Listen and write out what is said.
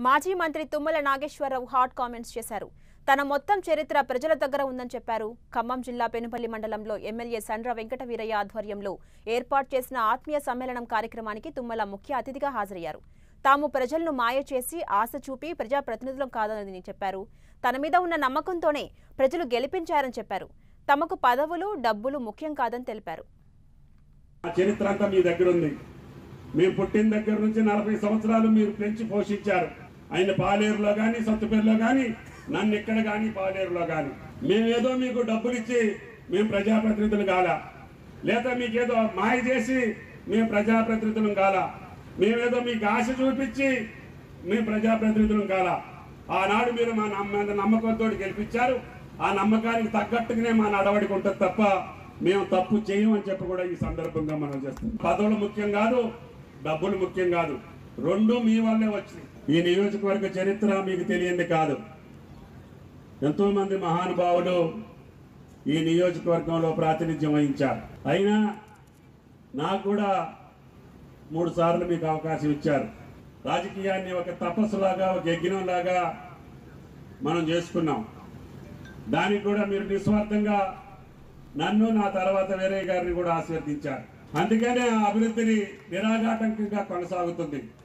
మాజీ మంత్రి Tummala Nageswararao hot comments చేశారు తన మొత్తం చరిత్ర ప్రజల దగ్గర ఉందని చెప్పారు ఖమ్మం జిల్లా పెనుపల్లి మండలంలో ఎమ్మెల్యే సండ్ర వెంకట వీరయ్య ఆధ్వర్యంలో ఏర్పాటు చేసిన ఆత్మీయ సమ్మేళనం కార్యక్రమానికి తుమ్మల ముఖ్య అతిథిగా హాజరయ్యారు తాము ప్రజలను మాయ చేసి ఆశ చూపి ప్రజాప్రతినిధులం కాదని చెప్పారు తన మీద ఉన్న నమ్మకంతోనే ప్రజలు గెలిపించారని చెప్పారు తమకు పదవులు డబ్బులు ముఖ్యం కాదని తెలిపారు ఆ చరిత్ర అంతా మీ దగ్గర ఉంది మేము పుట్టిన దగ్గర నుంచి నలభై సంవత్సరాలు మీరు పెంచి పోషించారు ఆయన పాలేరులో కానీ సత్తుపేరులో కానీ నన్ను ఇక్కడ కానీ పాలేరులో కానీ మేమేదో మీకు డబ్బులు ఇచ్చి మేము ప్రజాప్రతినిధులు కాల లేదా మీకేదో మాయ చేసి మేము ప్రజాప్రతినిధులం కాల మేమేదో మీకు ఆశ చూపించి మేము ప్రజాప్రతినిధులం కాల ఆనాడు మీరు మా నమ్మ నమ్మకంతో గెలిపించారు ఆ నమ్మకానికి తగ్గట్టుగానే మా నడవడికి ఉంటుంది తప్ప మేము తప్పు చేయమని చెప్పి కూడా ఈ సందర్భంగా మనం చేస్తాం పదవులు ముఖ్యం కాదు డబ్బులు ముఖ్యం కాదు రెండు మీ వల్లే వచ్చినాయి ఈ నియోజకవర్గ చరిత్ర మీకు తెలియంది కాదు ఎంతో మంది మహానుభావులు ఈ నియోజకవర్గంలో ప్రాతినిధ్యం వహించారు అయినా నాకు కూడా మూడు సార్లు మీకు అవకాశం ఇచ్చారు రాజకీయాన్ని ఒక తపస్సులాగా ఒక యజ్ఞంలాగా మనం చేసుకున్నాం దానికి కూడా మీరు నిస్వార్థంగా నన్ను నా తర్వాత వేరే గారిని కూడా ఆశీర్వదించారు అందుకనే ఆ అభివృద్ధిని నిరాఘాటంకంగా కొనసాగుతుంది